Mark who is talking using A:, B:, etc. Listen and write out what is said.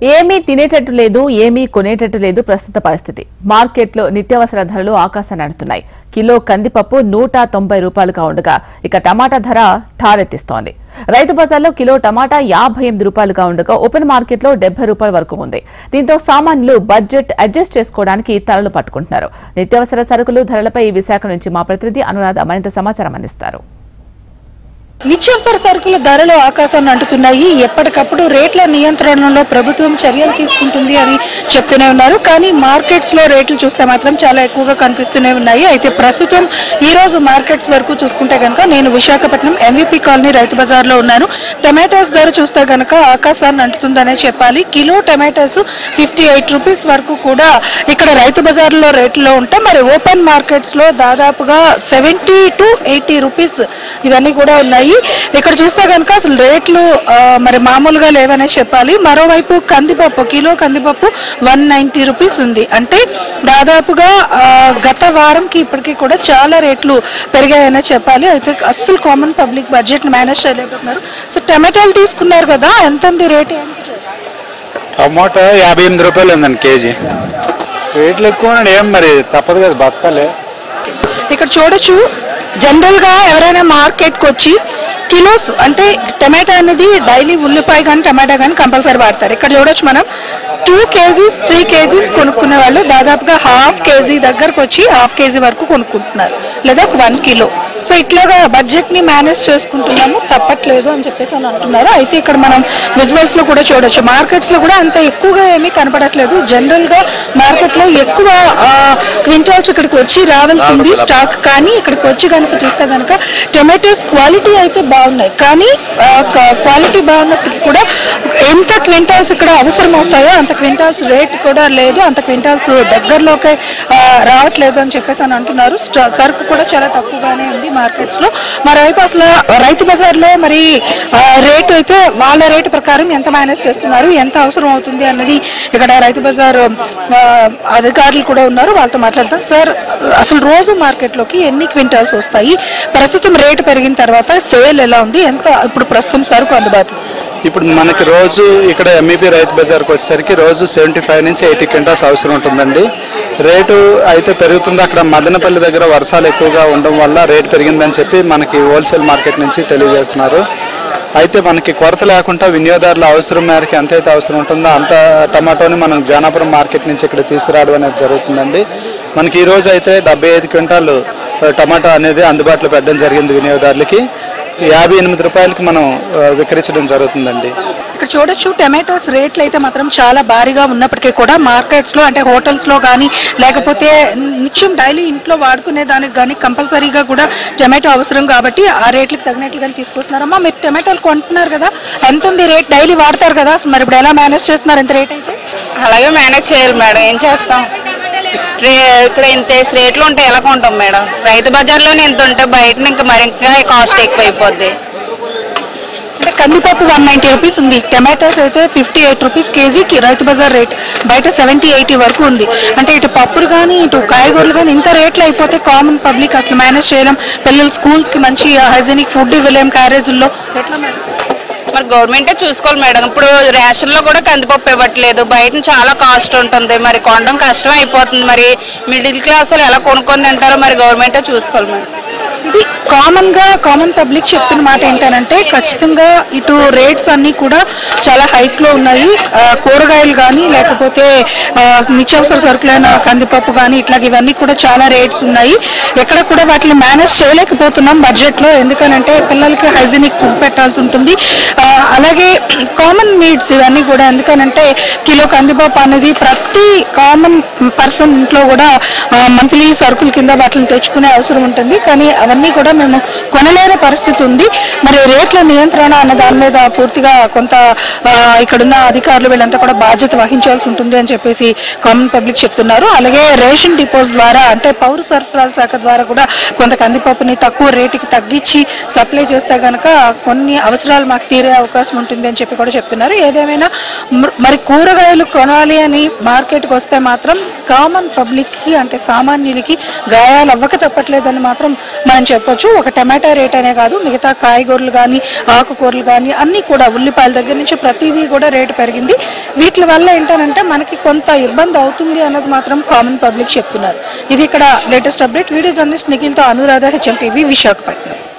A: ఏమీ తినేటట్టు లేదు ఏమీ కొనేటట్టు లేదు ప్రస్తుత పరిస్థితి మార్కెట్లో నిత్యావసర ధరలు ఆకాశాన్ని అంటున్నాయి కిలో కందిపప్పు నూట తొంభై రూపాయలుగా ఉండగా ఇక టమాటా ధర ఠారెత్తిస్తోంది రైతు బజార్లో కిలో టమాటా యాభై ఎనిమిది రూపాయలుగా ఉండగా ఓపెన్ మార్కెట్లో డెబ్బై రూపాయల వరకు ఉంది దీంతో సామాన్యులు బడ్జెట్ అడ్జస్ట్ చేసుకోవడానికి తలలు పట్టుకుంటున్నారు నిత్యావసర సరుకులు ధరలపై విశాఖ నుంచి మా ప్రతినిధి అనురాధ మరింత సమాచారం అందిస్తారు
B: నిత్యావసర సరుకుల ధరలు ఆకాశాన్ని అంటుతున్నాయి ఎప్పటికప్పుడు రేట్ల నియంత్రణలో ప్రభుత్వం చర్యలు తీసుకుంటుంది అని చెప్తూనే ఉన్నారు కానీ మార్కెట్స్ లో రేట్లు చూస్తే మాత్రం చాలా ఎక్కువగా కనిపిస్తూనే ఉన్నాయి అయితే ప్రస్తుతం ఈ రోజు మార్కెట్స్ వరకు చూసుకుంటే కనుక నేను విశాఖపట్నం ఎంవిపి కాలనీ రైతు బజార్లో ఉన్నాను టమాటాస్ ధర చూస్తే కనుక ఆకాశాన్ని అంటుతుందనే చెప్పాలి kilo tomatoes fifty eight rupees వరకు కూడా ఇక్కడ రైతు బజార్లో రేట్లో ఉంటే మరి ఓపెన్ మార్కెట్స్ లో దాదాపుగా సెవెంటీ టు ఎయిటీ రూపీస్ ఇవన్నీ కూడా ఉన్నాయి ఇక్కడ చూస్తే కనుక అసలు రేట్లు ఆ, మరి మామూలుగా లేవనే చెప్పాలి మరోవైపు కందిపప్పు కిలో కందిపప్పు వన్ నైంటీ రూపీస్ ఉంది అంటే దాదాపుగా ఆ, గత వారంకి ఇప్పటికీ కూడా చాలా రేట్లు పెరిగాయనే చెప్పాలి అయితే అస్సలు కామన్ పబ్లిక్ బడ్జెట్ మేనేజ్ చేయలేకపోతున్నారు సో టమాటాలు తీసుకున్నారు కదా ఎంత ఉంది రేట్ ఏంటి
C: టమాటో యాభై ఎనిమిది రూపాయలు ఉందండి కేజీ రేట్లు ఎక్కువ ఉన్నాయి. ఏం మరి తప్పదు కదా బతకాలి
B: ఇక్కడ చూడొచ్చు జనరల్ గా ఎవరైనా మార్కెట్ కి వచ్చి కిలోస్ అంటే టమాటా అనేది డైలీ ఉల్లిపాయ కానీ టమాటా కానీ కంపల్సరీ వాడతారు ఇక్కడ చూడొచ్చు మనం టూ కేజీస్ త్రీ కేజీస్ కొనుక్కునే వాళ్ళు దాదాపుగా హాఫ్ కేజీ దగ్గరకు వచ్చి హాఫ్ కేజీ వరకు కొనుక్కుంటున్నారు లేదా వన్ కిలో సో ఇట్లాగా బడ్జెట్ ని మేనేజ్ చేసుకుంటున్నాము తప్పట్లేదు అని చెప్పేసి అని అంటున్నారు అయితే ఇక్కడ మనం విజువల్స్ లో కూడా చూడొచ్చు మార్కెట్స్ లో కూడా అంత ఎక్కువగా ఏమీ కనపడట్లేదు జనరల్ గా మార్కెట్ లో ఎక్కువ క్వింటాల్స్ ఇక్కడికి వచ్చి రావాల్సింది స్టాక్ కానీ ఇక్కడికి వచ్చి కనుక చూస్తే కనుక టొమాటోస్ క్వాలిటీ అయితే బాగున్నాయి కానీ క్వాలిటీ బాగున్నప్పటికీ కూడా ఎంత క్వింటాల్స్ ఇక్కడ అవసరం అవుతాయో అంత క్వింటాల్స్ రేట్ కూడా లేదు అంత క్వింటాల్స్ దగ్గరలోకి ఆ, రావట్లేదు అని చెప్పేసి అని అంటున్నారు స్ట- సరుకు కూడా చాలా తక్కువగానే ఉంది మార్కెట్స్ లో మరోవైపు అసలు రైతు బజార్లో మరి ఆ, రేటు అయితే వాళ్ళ రేటు ప్రకారం ఎంత మేనేజ్ చేస్తున్నారు ఎంత అవసరం అవుతుంది అన్నది ఇక్కడ రైతు బజార్ ఆ, అధికారులు కూడా ఉన్నారు వాళ్ళతో మాట్లాడతాం సార్ అసలు రోజు మార్కెట్లోకి ఎన్ని క్వింటాల్స్ వస్తాయి ప్రస్తుతం రేటు పెరిగిన తర్వాత సేల్ ఎలా ఉంది ఎంత ఇప్పుడు ప్రస్తుతం సరుకు అందుబాటులో
C: ఇప్పుడు మనకి రోజు ఇక్కడ ఎంఈపీ రైతు బజార్కి వచ్చేసరికి రోజు సెవెంటీ ఫైవ్ నుంచి ఎయిటీ క్వింటాల్స్ అవసరం ఉంటుందండి రేటు అయితే పెరుగుతుంది అక్కడ మదనపల్లి దగ్గర వర్షాలు ఎక్కువగా ఉండడం వల్ల రేటు పెరిగిందని చెప్పి మనకి హోల్సేల్ మార్కెట్ నుంచి తెలియజేస్తున్నారు అయితే మనకి కొరత లేకుండా వినియోగదారుల అవసరం మేరకు ఎంతైతే అవసరం ఉంటుందో అంత టమాటోని మనం జానాపురం మార్కెట్ నుంచి ఇక్కడ తీసుకురావడం అనేది జరుగుతుందండి మనకి ఈ రోజు అయితే డెబ్బై ఐదు క్వింటాలు ఆ, టమాటా అనేది అందుబాటులో పెట్టడం జరిగింది వినియోగదారులకి యాభై ఎనిమిది రూపాయలకి మనం ఆ, విక్రయించడం జరుగుతుందండి
B: ఇక్కడ చూడొచ్చు టమాటోస్ రేట్లు అయితే మాత్రం చాలా భారీగా ఉన్నప్పటికీ కూడా మార్కెట్స్ లో అంటే హోటల్స్ లో కానీ లేకపోతే నిత్యం డైలీ ఇంట్లో వాడుకునే దానికి కానీ కంపల్సరీగా కూడా టమాటో అవసరం కాబట్టి ఆ రేట్లకు తగినట్లుగానే తీసుకొస్తున్నారమ్మా మీరు టమాటోలు కొంటున్నారు కదా ఎంత ఉంది రేట్ డైలీ వాడతారు కదా అసలు మరి ఇప్పుడు ఎలా మేనేజ్ చేస్తున్నారు ఎంత రేట్ అయితే
D: అలాగే మేనేజ్ చేయాలి మేడం ఏం చేస్తాం రే ఇక్కడ ఇంత రేట్లు ఉంటే ఎలా కొంటాం మేడం రైతు బజార్లోనే ఇంత ఉంటే బయట ఇంకా మరి ఇంకా కాస్ట్ ఎక్కువ అయిపోద్ది
B: అంటే కందిపప్పు వన్ నైంటీ రూపీస్ ఉంది టమాటోస్ అయితే ఫిఫ్టీ ఎయిట్ రూపీస్ కేజీకి రైతు బజార్ రేట్ బయట సెవెంటీ ఎయిటీ వరకు ఉంది అంటే ఇటు పప్పులు కానీ ఇటు కాయగూరలు కానీ ఇంత రేట్లు అయిపోతే కామన్ పబ్లిక్ అసలు మేనేజ్ చేయలేం పిల్లలు స్కూల్స్కి మంచి హైజీనిక్ ఫుడ్ ఇవ్వలేం క్యారేజీల్లో ఎట్లా మేడం
D: మరి గవర్నమెంటే చూసుకోవాలి మేడం ఇప్పుడు రేషన్లో కూడా కందిపప్పు ఇవ్వట్లేదు బయట చాలా కాస్ట్ ఉంటుంది మరి కొనడం కష్టం అయిపోతుంది మరి మిడిల్ క్లాస్ వాళ్ళు ఎలా కొనుక్కొని తింటారో మరి గవర్నమెంటే చూసుకోవాలి మేడం
B: ఇది కామన్ గా కామన్ పబ్లిక్ చెప్తున్న మాట ఏంటంటే ఖచ్చితంగా ఇటు రేట్స్ అన్ని కూడా చాలా హైక్ లో ఉన్నాయి ఆ, కూరగాయలు కానీ లేకపోతే ఆ, నిత్యావసర సరుకులైన కందిపప్పు కానీ ఇట్లాగ ఇవన్నీ కూడా చాలా రేట్స్ ఉన్నాయి ఎక్కడ కూడా వాటిని మేనేజ్ చేయలేకపోతున్నాం బడ్జెట్ లో ఎందుకనంటే పిల్లలకి హైజీనిక్ ఫుడ్ పెట్టాల్సి ఉంటుంది ఆ, అలాగే కామన్ నీడ్స్ ఇవన్నీ కూడా ఎందుకనంటే కిలో కందిపప్పు అనేది ప్రతి కామన్ పర్సన్ ఇంట్లో కూడా మంత్లీ సరుకుల కింద వాటిని తెచ్చుకునే అవసరం ఉంటుంది కానీ అవన్నీ కూడా మేము కొనలేని పరిస్థితి ఉంది మరి రేట్ల నియంత్రణ అన్న దాని మీద పూర్తిగా కొంత ఆ, ఇక్కడున్న అధికారులు వీళ్ళంతా కూడా బాధ్యత వహించాల్సి ఉంటుంది అని చెప్పేసి కామన్ పబ్లిక్ చెప్తున్నారు అలాగే రేషన్ డిపోస్ ద్వారా అంటే పౌర సరఫరాల శాఖ ద్వారా కూడా కొంత కందిపప్పుని తక్కువ రేటుకి తగ్గించి సప్లై చేస్తే గనక కొన్ని అవసరాలు మాకు తీరే అవకాశం ఉంటుంది అని చెప్పి కూడా చెప్తున్నారు ఏదేమైనా మ- మరి కూరగాయలు కొనాలి అని మార్కెట్కి వస్తే మాత్రం కామన్ పబ్లిక్కి అంటే సామాన్యులకి గాయాలు అవ్వక తప్పట్లేదని మాత్రం మనం చెప్పొచ్చు ఒక టమాటా రేట్ అనే కాదు మిగతా కాయగూరలు కానీ ఆకుకూరలు కానీ అన్నీ కూడా ఉల్లిపాయల దగ్గర నుంచి ప్రతిదీ కూడా రేటు పెరిగింది వీటి వల్ల ఏంటంటే మనకి కొంత ఇబ్బంది అవుతుంది అన్నది మాత్రం కామన్ పబ్లిక్ చెప్తున్నారు ఇది ఇక్కడ లేటెస్ట్ అప్డేట్ వీడియో జర్నలిస్ట్ నిఖిల్తో అనురాధ హెచ్ఎం టీవీ విశాఖపట్నం